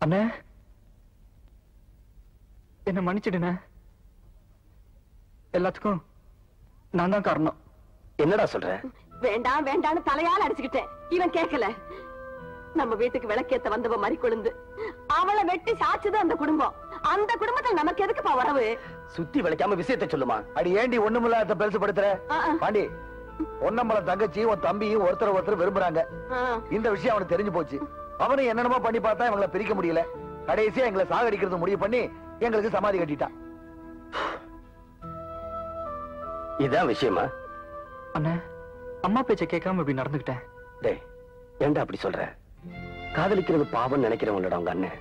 அண்ணே என்ன மன்னிச்சிடுண்ணே எல்லாத்துக்கும் நான் தான் காரணம் என்னடா சொல்ற வேண்டாம் வேண்டாம்னு தலையால அடிச்சுக்கிட்டேன் இவன் கேட்கல நம்ம வீட்டுக்கு விளக்கேத்த வந்தவ மறி கொழுந்து அவளை வெட்டி சாச்சுது அந்த குடும்பம் அந்த குடும்பத்துல நமக்கு எதுக்குப்பா உறவு சுத்தி வளைக்காம விஷயத்தை சொல்லுமா அடி ஏண்டி ஒண்ணுமில்லாத பெருசுப்படுத்துற ஆ, ஆ. பாண்டி பொன்னம்பலம் தங்கச்சி உன் தம்பியும் ஒருத்தர் ஒருத்தர் விரும்புறாங்க ஆ. இந்த விஷயம் அவனுக்கு தெரிஞ்சு போச்சு அவனும் என்னென்னமோ பண்ணி பார்த்தா இவங்களை பிரிக்க முடியல கடைசியா எங்களை சாகடிக்கிறது முடிவு பண்ணி எங்களுக்கு சமாதி கட்டிட்டான் இதான் விஷயமா அண்ணே அம்மா பேச்சை கேட்காம இப்படி நடந்துக்கிட்டேன் டேய் ஏன்டா அப்படி சொல்ற காதலிக்கிறது பாவம் நினைக்கிறவங்களோட அவங்க அண்ணன்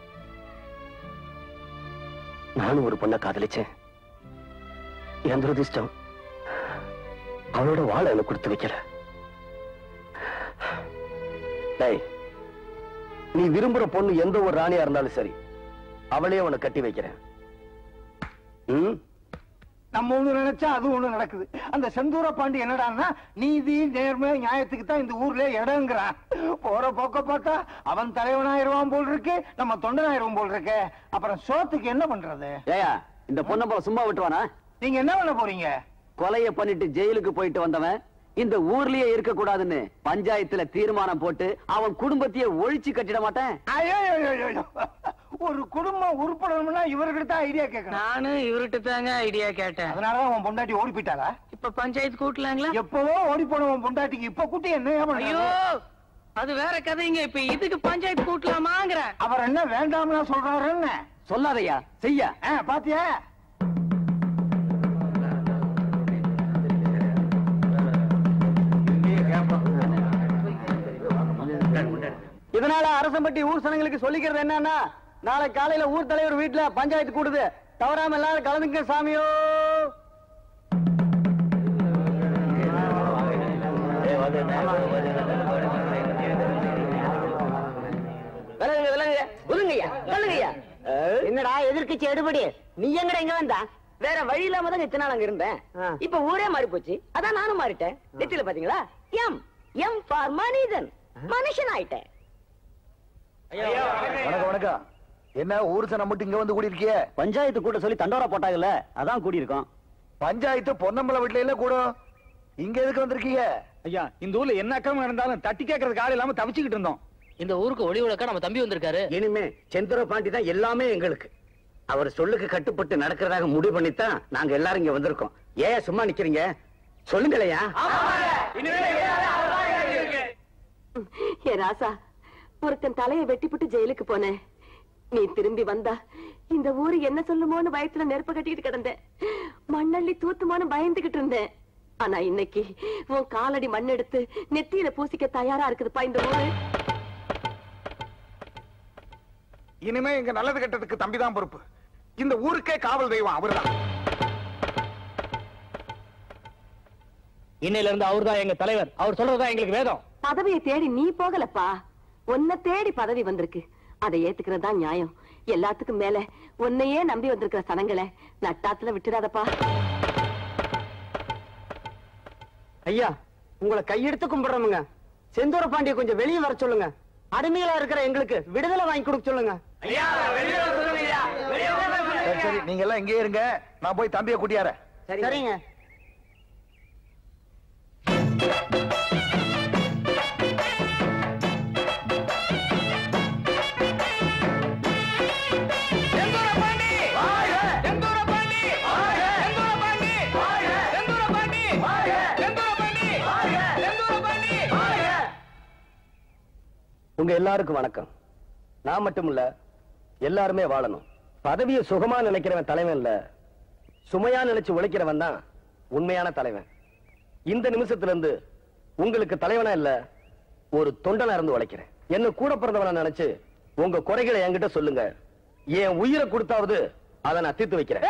நானும் ஒரு பொண்ணை காதலிச்சேன் என் துரதிர்ஷ்டம் அவளோட வாழை எனக்கு கொடுத்து வைக்கல டேய் நீ விரும்புற பொண்ணு எந்த ஒரு ராணியா இருந்தாலும் சரி அவளே உன்னை கட்டி வைக்கிறேன் ம் நம்ம ஒண்ணு நினைச்சா அது ஒண்ணு நடக்குது அந்த செந்தூர பாண்டி என்னடான்னா நீதி நேர்மை நியாயத்துக்கு தான் இந்த ஊர்ல இடங்கிறான் போற போக்க பார்த்தா அவன் தலைவனாயிருவான் போல் இருக்கு நம்ம தொண்டனாயிருவான் போல் இருக்கு அப்புறம் சோத்துக்கு என்ன பண்றது ஏயா இந்த பொண்ணை போல சும்மா விட்டுவானா நீங்க என்ன பண்ண போறீங்க கொலைய பண்ணிட்டு ஜெயிலுக்கு போயிட்டு வந்தவன் இந்த ஊர்லயே இருக்க கூடாதுன்னு பஞ்சாயத்துல தீர்மானம் போட்டு அவன் குடும்பத்தையே ஒழிச்சு கட்டிட மாட்டேன் ஐயோ, ஐயோ, ஐயோ, ஐயோ. ஒரு குடும்பம் உருப்படணும்னா இவர்கிட்ட தான் ஐடியா கேட்கணும் நானும் இவர்கிட்ட தாங்க ஐடியா கேட்டேன் அதனாலதான் உன் பொண்டாட்டி ஓடி போயிட்டாரா இப்ப பஞ்சாயத்து கூட்டலாங்களா எப்பவோ ஓடி போன உன் பொண்டாட்டிக்கு இப்ப கூட்டி என்ன ஐயோ அது வேற கதைங்க இப்ப இதுக்கு பஞ்சாயத்து கூட்டலாமாங்கிற அவர் என்ன வேண்டாம்னா சொல்றாருன்னு சொல்லாதயா செய்ய ஆ, பாத்தியா இதனால அரசம்பட்டி ஊர் சனங்களுக்கு சொல்லிக்கிறது என்னன்னா நாளை காலையில ஊர் தலைவர் வீட்டுல பஞ்சாயத்து கூடுது தவறாம எல்லாரும் கலந்துங்க சாமியோ விலகுங்க விலகுங்க விழுங்கய்யா விலகுங்கய்யா என்னடா எதிர்க்கட்சி எடுபடி நீ எங்கடா இங்க வந்தா வேற வழி இல்லாம தான் இத்தனை நாள் அங்க இருந்தேன் இப்ப ஊரே மாறி போச்சு அதான் நானும் மாறிட்டேன் நெத்தில பாத்தீங்களா எம் எம் ஃபார் மனிதன் மனுஷன் ஆயிட்டேன் வணக்கம் வணக்கம் என்ன ஊர் சனம் மட்டும் இங்க வந்து கூடி இருக்கியே பஞ்சாயத்து கூட்ட சொல்லி தண்டோரா போட்டாங்கல்ல அதான் கூடி இருக்கோம் பஞ்சாயத்து பொன்னம்பலம் வீட்டுல இல்ல கூட இங்க எதுக்கு வந்திருக்கீங்க ஐயா இந்த ஊர்ல என்ன அக்கிரமம் நடந்தாலும் தட்டி கேட்கறதுக்கு ஆள் இல்லாம தவிச்சுக்கிட்டு இருந்தோம் இந்த ஊருக்கு ஒளி விளக்கா நம்ம தம்பி வந்திருக்காரு இனிமே செந்தூர பாண்டி தான் எல்லாமே எங்களுக்கு அவர் சொல்லுக்கு கட்டுப்பட்டு நடக்கிறதாக முடிவு பண்ணித்தான் நாங்க எல்லாரும் இங்க வந்திருக்கோம் ஏன் சும்மா நிக்கிறீங்க சொல்லுங்களையா ஏ ராசா ஒருத்தன் தலையை வெட்டிப்புட்டு ஜெயிலுக்கு போனேன் நீ திரும்பி வந்தா இந்த ஊரு என்ன சொல்லுமோன்னு பயத்துல நெருப்பு கட்டிக்கிட்டு கிடந்தேன் மண்ணள்ளி தூத்துமோன்னு பயந்துகிட்டு இருந்தேன் ஆனா இன்னைக்கு உன் காலடி மண் எடுத்து நெத்தியில பூசிக்க தயாரா இருக்குதுப்பா இந்த ஊரு இனிமே எங்க நல்லது கெட்டதுக்கு தம்பி தான் பொறுப்பு இந்த ஊருக்கே காவல் தெய்வம் அவர்தான் இன்னையில இருந்து அவர்தான் எங்க தலைவர் அவர் சொல்றதுதான் எங்களுக்கு வேதம் பதவியை தேடி நீ போகலப்பா உன்னை தேடி பதவி வந்திருக்கு அதை ஏத்துக்கிறது தான் நியாயம் எல்லாத்துக்கும் மேல உன்னையே நம்பி வந்திருக்கிற சனங்களை நட்டாத்துல விட்டுடாதப்பா ஐயா உங்களை கையெடுத்து கும்பிடுறோமுங்க செந்தூர பாண்டிய கொஞ்சம் வெளியே வர சொல்லுங்க அடிமைகளா இருக்கிற எங்களுக்கு விடுதலை வாங்கி கொடுக்க சொல்லுங்க சரி சரி நீங்க எல்லாம் இங்கே இருங்க நான் போய் தம்பியை கூட்டியாரேன் சரிங்க உங்க எல்லாருக்கும் வணக்கம் நான் மட்டும் இல்ல எல்லாருமே வாழணும் பதவியை சுகமா நினைக்கிறவன் தலைவன் இல்ல சுமையா நினைச்சு உழைக்கிறவன் தான் உண்மையான தலைவன் இந்த நிமிஷத்துல இருந்து உங்களுக்கு தலைவனா இல்ல ஒரு தொண்டனா இருந்து உழைக்கிறேன் என்ன கூட பிறந்தவனா நினைச்சு உங்க குறைகளை என்கிட்ட சொல்லுங்க என் உயிரை கொடுத்தாவது அதை நான் தீர்த்து வைக்கிறேன்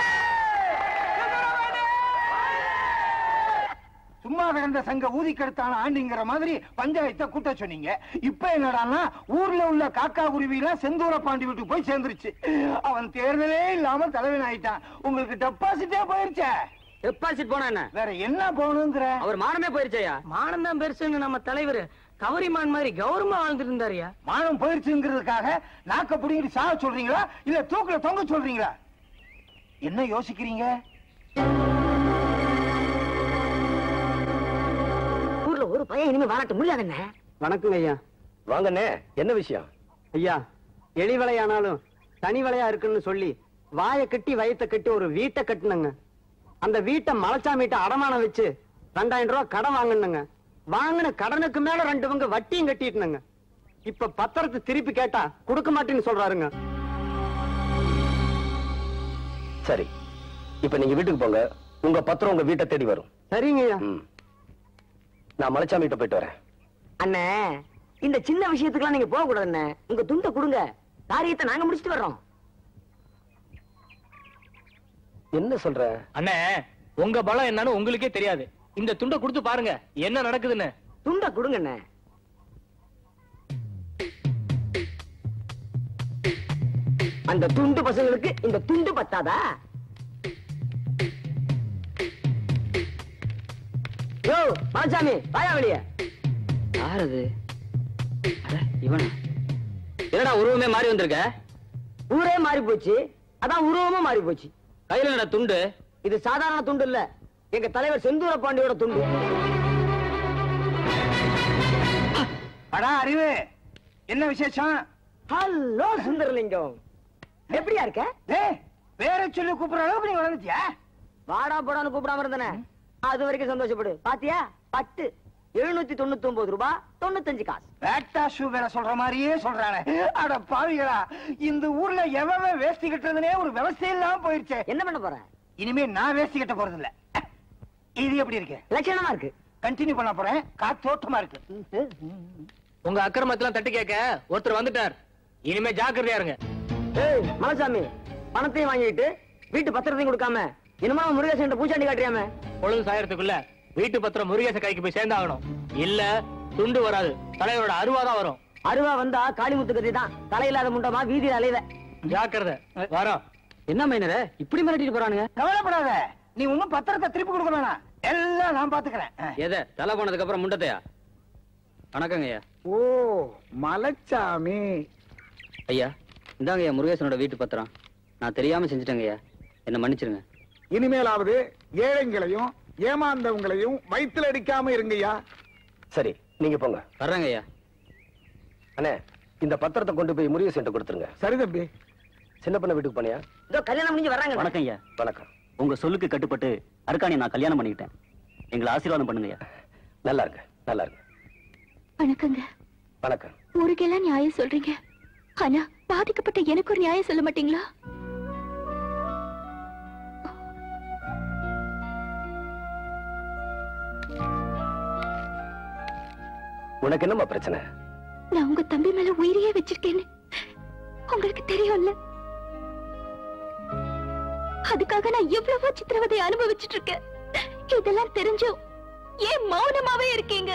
சும்மா கிடந்த சங்க ஊதி கெடுத்தான ஆண்டிங்கிற மாதிரி பஞ்சாயத்தை கூட்ட சொன்னீங்க இப்ப என்னடான்னா ஊர்ல உள்ள காக்கா குருவி எல்லாம் செந்தூர பாண்டி வீட்டுக்கு போய் சேர்ந்துருச்சு அவன் தேர்தலே இல்லாம தலைவன் ஆயிட்டான் உங்களுக்கு டெபாசிட்டே போயிருச்சே டெபாசிட் போனா என்ன வேற என்ன போகணுங்கிற அவர் மானமே போயிருச்சையா மானம் தான் பெருசுங்க நம்ம தலைவர் கவரிமான் மாதிரி கௌரவமா வாழ்ந்துட்டு இருந்தாருயா மானம் போயிருச்சுங்கிறதுக்காக நாக்க புடிங்கிட்டு சாக சொல்றீங்களா இல்ல தூக்குல தொங்க சொல்றீங்களா என்ன யோசிக்கிறீங்க ஊர்ல ஒரு பையன் இனிமே வாழட்ட முடியாதுண்ணே வணக்கங்க ஐயா வாங்கண்ணே என்ன விஷயம் ஐயா எலி வலையானாலும் தனி வலையா இருக்குன்னு சொல்லி வாயை கட்டி வயித்தை கட்டி ஒரு வீட்டை கட்டுனங்க அந்த வீட்டை மலைச்சாமிட்ட அடமானம் வச்சு ரெண்டாயிரம் ரூபாய் கடன் வாங்கினுங்க வாங்கின கடனுக்கு மேல ரெண்டு பங்கு வட்டியும் கட்டிட்டுனுங்க இப்ப பத்திரத்தை திருப்பி கேட்டா கொடுக்க மாட்டேன்னு சொல்றாருங்க சரி இப்ப நீங்க வீட்டுக்கு போங்க உங்க பத்திரம் உங்க வீட்டை தேடி வரும் சரிங்க ஐயா ம். நான் மலைச்சாமி கிட்ட போயிட்டு வரேன் அண்ணே இந்த சின்ன விஷயத்துக்குலாம் நீங்க போக கூடாதுண்ணே உங்க துண்டை கொடுங்க காரியத்தை நாங்க முடிச்சிட்டு வர்றோம் என்ன சொல்ற அண்ணே உங்க பலம் என்னன்னு உங்களுக்கே தெரியாது இந்த துண்டை கொடுத்து பாருங்க என்ன நடக்குதுன்னு துண்டை கொடுங்கண்ணே அந்த துண்டு பசங்களுக்கு இந்த துண்டு பத்தாதா யோ மலைச்சாமி வாயா வெளிய யார் அது இவனா என்னடா உருவமே மாறி வந்திருக்க ஊரே மாறி போச்சு அதான் உருவமும் மாறி போச்சு கையில என்னடா துண்டு இது சாதாரண துண்டு இல்ல எங்க தலைவர் செந்தூர பாண்டியோட துண்டு அடா அறிவு என்ன விசேஷம் ஹலோ சுந்தரலிங்கம் எப்படியா இருக்க டேய் பேரை சொல்லி கூப்பிடுற அளவுக்கு நீ வளர்ந்துட்டியா வாடா போடான்னு கூப்பிடாம இருந்தனே அது வரைக்கும் சந்தோஷப்படு பாத்தியா பட்டு எழுநூத்தி தொண்ணூத்தி ஒன்பது ரூபாய் தொண்ணூத்தஞ்சு காசு பேட்டா ஷூ வேற சொல்ற மாதிரியே சொல்றானே அட பாவிகளா இந்த ஊர்ல எவன் வேஷ்டி கட்டுறதுனே ஒரு விவசாயம் இல்லாம போயிருச்சே என்ன பண்ண போற இனிமே நான் வேஷ்டி கட்ட போறது இல்ல இது எப்படி இருக்கு லட்சணமா இருக்கு கண்டினியூ பண்ண போறேன் காத்தோட்டமா இருக்கு உங்க அக்கிரமத்தெல்லாம் தட்டி கேட்க ஒருத்தர் வந்துட்டார் இனிமே ஜாக்கிரதையா இருங்க ஏய் மலைசாமி பணத்தையும் வாங்கிட்டு வீட்டு பத்திரத்தையும் கொடுக்காம இனிமா முருகேசன் பூச்சாண்டி காட்டுறியாம பொழுது சாயறதுக்குள்ள வீட்டு பத்திரம் முருகேச கைக்கு போய் சேர்ந்தாகணும் இல்ல துண்டு வராது தலைவரோட அருவாதான் வரும் அருவா வந்தா காளிமுத்து கதி தான் தலையில்லாத முண்டமா வீதியில அலைவ ஜாக்கிரதை வரோம் என்ன மைனரே இப்படி மிரட்டிட்டு போறானுங்க கவலைப்படாத நீ ஒண்ணும் பத்திரத்தை திருப்பி கொடுக்க வேணாம் எல்லாம் நான் பாத்துக்கிறேன் எதை தலை போனதுக்கு அப்புறம் முண்டத்தையா வணக்கங்க ஐயா ஓ மலைச்சாமி ஐயா இந்தாங்க ஐயா முருகேசனோட வீட்டு பத்திரம் நான் தெரியாம செஞ்சுட்டேங்க ஐயா என்ன மன்னிச்சிருங்க இனிமேலாவது ஏழைங்களையும் ஏமாந்தவங்களையும் வயித்துல அடிக்காம இருங்கய்யா சரி நீங்க போங்க வர்றேங்க ஐயா அண்ணே இந்த பத்திரத்தை கொண்டு போய் முருகேசன் கொடுத்துருங்க சரி தம்பி சின்ன பண்ண வீட்டுக்கு போனியா இதோ கல்யாணம் முடிஞ்சு வர்றாங்க வணக்கம் ஐயா வணக்கம் உங்க சொல்லுக்கு கட்டுப்பட்டு அருக்காணி நான் கல்யாணம் பண்ணிக்கிட்டேன் எங்களை ஆசீர்வாதம் பண்ணுங்க ஐயா நல்லா இருங்க நல்லா இருங்க வணக்கங்க வணக்கம் ஊருக்கெல்லாம் நியாயம் சொல்றீங்க ஆனா பாதிக்கப்பட்ட எனக்கு ஒரு நியாயம் சொல்ல மாட்டீங்களா உனக்கு என்னம்மா பிரச்சனை நான் உங்க தம்பி மேல உயிரையே வச்சிருக்கேன்னு உங்களுக்கு தெரியும்ல அதுக்காக நான் எவ்வளவோ சித்திரவதை அனுபவிச்சிட்டு இருக்கேன் இதெல்லாம் தெரிஞ்சும் ஏன் மௌனமாவே இருக்கீங்க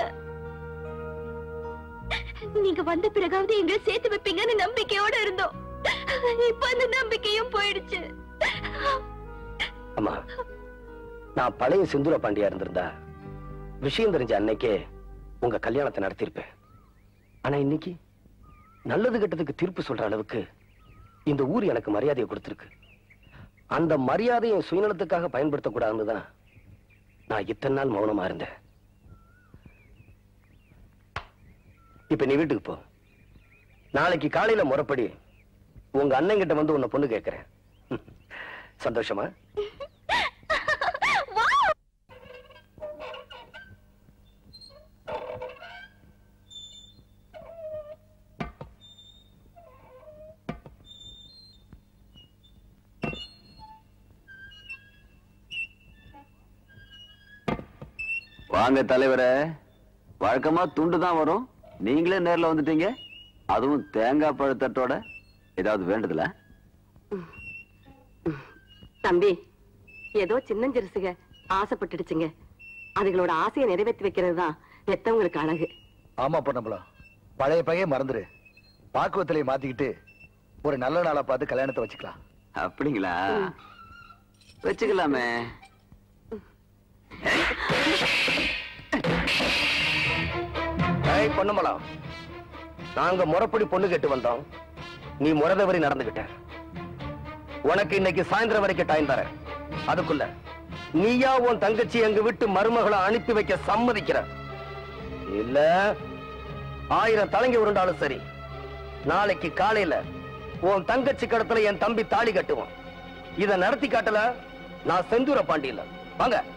நீங்க வந்த பிறகாவது எங்களை சேர்த்து வைப்பீங்கன்னு நம்பிக்கையோட இருந்தோம் இப்ப அந்த நம்பிக்கையும் போயிடுச்சு அம்மா நான் பழைய சிந்துர பாண்டியா இருந்திருந்தா விஷயம் தெரிஞ்ச அன்னைக்கே உங்க கல்யாணத்தை நடத்தியிருப்பேன் ஆனா இன்னைக்கு நல்லது கெட்டதுக்கு தீர்ப்பு சொல்ற அளவுக்கு இந்த ஊர் எனக்கு மரியாதையை கொடுத்திருக்கு அந்த மரியாதையை சுயநலத்துக்காக பயன்படுத்தக்கூடாதுன்னு தான் நான் இத்தனை நாள் மௌனமா இருந்தேன் இப்ப நீ வீட்டுக்கு போ நாளைக்கு காலையில முறைப்படி உங்க அண்ணன் கிட்ட வந்து உன்னை பொண்ணு கேட்கிறேன் சந்தோஷமா வாங்க தலைவரே வழக்கமா துண்டு தான் வரும் நீங்களே நேர்ல வந்துட்டீங்க அதுவும் தேங்காய் பழத்தட்டோட ஏதாவது வேண்டுதல தம்பி ஏதோ சின்னஞ்சிறுசுக ஆசைப்பட்டுடுச்சுங்க அதுகளோட ஆசையை நிறைவேற்றி வைக்கிறது தான் பெத்தவங்களுக்கு அழகு ஆமா பொண்ணம்பலம் பழைய பகையை மறந்துரு பாக்குவத்திலே மாத்திக்கிட்டு ஒரு நல்ல நாளா பார்த்து கல்யாணத்தை வச்சுக்கலாம் அப்படிங்களா வச்சுக்கலாமே ஐ ஏய் பொண்ணுமலம் நாங்க முறைப்படி பொண்ணு கேட்டு வந்தோம் நீ முறதவரி நடந்துகிட்ட உனக்கு இன்னைக்கு சாயந்தரம் வரைக்கும் டைம் தரேன் அதுக்குள்ள நீயா உன் தங்கச்சி எங்க விட்டு மருமகளை அனுப்பி வைக்க சம்மதிக்கிற இல்ல ஆயிரம் தலைங்க உருண்டாலும் சரி நாளைக்கு காலையில உன் தங்கச்சி கடத்துல என் தம்பி தாலி கட்டுவான் இத நடத்தி காட்டல நான் செந்தூர பாண்டி இல்ல வாங்க